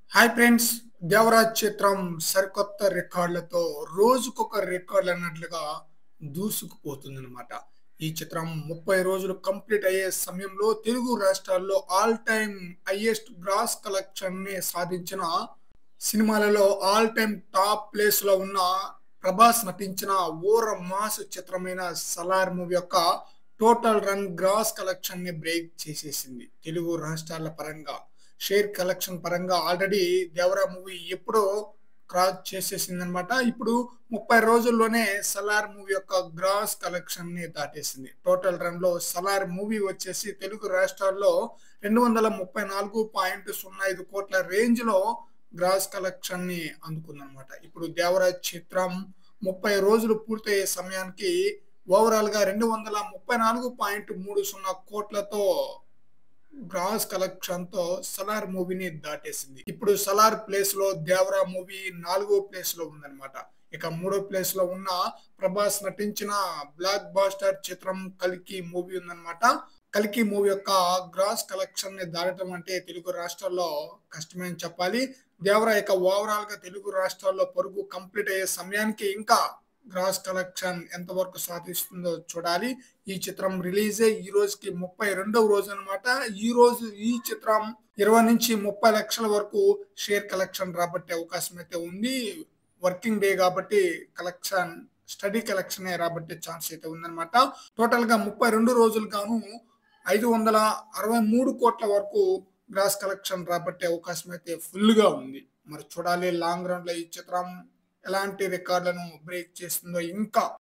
hi friends Devaraj చిత్రం సరికొత్త రికార్డులతో రోజుకొక రికార్డులు అన్నట్లుగా దూసుకుపోతుందన్నమాట ఈ చిత్రం ముప్పై రోజులు కంప్లీట్ అయ్యే సమయంలో తెలుగు రాష్ట్రాల్లో all time highest gross collection ని సాధించిన సినిమాలలో ఆల్ టైమ్ టాప్ ప్లేస్ లో ఉన్న ప్రభాస్ నటించిన ఓర మాస్ చిత్రమైన సలార్ మూవీ యొక్క టోటల్ రన్ గ్రాస్ కలెక్షన్ ని బ్రేక్ చేసేసింది తెలుగు రాష్ట్రాల పరంగా షేర్ కలెక్షన్ పరంగా ఆల్రెడీ దేవరా మూవీ ఎప్పుడో క్రాస్ చేసేసింది అనమాట ఇప్పుడు ముప్పై రోజుల్లోనే సలార్ మూవీ యొక్క గ్రాస్ కలెక్షన్ ని దాటేసింది టోటల్ రన్ లో సలార్ మూవీ వచ్చేసి తెలుగు రాష్ట్రాల్లో రెండు వందల ముప్పై నాలుగు పాయింట్ సున్నా ఐదు కోట్ల రేంజ్ లో గ్రాస్ కలెక్షన్ ని అందుకుందనమాట ఇప్పుడు దేవరాజ్ చిత్రం ముప్పై రోజులు పూర్తయ్యే సమయానికి ఓవరాల్ గా రెండు వందల ముప్పై నాలుగు పాయింట్ మూడు సున్నా కోట్లతో గ్రాస్ కలెక్షన్ తో సలార్ మూవీని దాటేసింది ఇప్పుడు సలార్ ప్లేస్ లో దేవరా మూవీ నాలుగో ప్లేస్ లో ఉందన్నమాట ఇక మూడో ప్లేస్ లో ఉన్న ప్రభాస్ నటించిన బ్లాక్ బాస్టర్ చిత్రం కల్కి మూవీ ఉందన్నమాట కల్కి మూవీ యొక్క గ్రాస్ కలెక్షన్ ని దాటడం అంటే తెలుగు రాష్ట్రాల్లో కష్టమే అని చెప్పాలి దేవరా ఇక ఓవరాల్ గా తెలుగు రాష్ట్రాల్లో పరుగు కంప్లీట్ అయ్యే సమయానికి ఇంకా గ్రాస్ కలెక్షన్ ఎంతవరకు సాధిస్తుందో చూడాలి ఈ చిత్రం రిలీజ్ ఈ రోజుకి ముప్పై రెండవ రోజు అనమాట ఈ రోజు ఈ చిత్రం ఇరవై నుంచి ముప్పై లక్షల వరకు షేర్ కలెక్షన్ రాబట్టే అవకాశం అయితే ఉంది వర్కింగ్ డే కాబట్టి కలెక్షన్ స్టడీ కలెక్షన్ రాబట్టే ఛాన్స్ అయితే ఉందన్నమాట టోటల్ గా ముప్పై రెండు రోజులు గాను ఐదు వందల అరవై మూడు కోట్ల వరకు గ్రాస్ కలెక్షన్ రాబట్టే అవకాశం అయితే ఫుల్ గా ఉంది మరి చూడాలి లాంగ్ రన్ లో ఈ చిత్రం ఎలాంటి రికార్డులను బ్రేక్ చేస్తుందో ఇంకా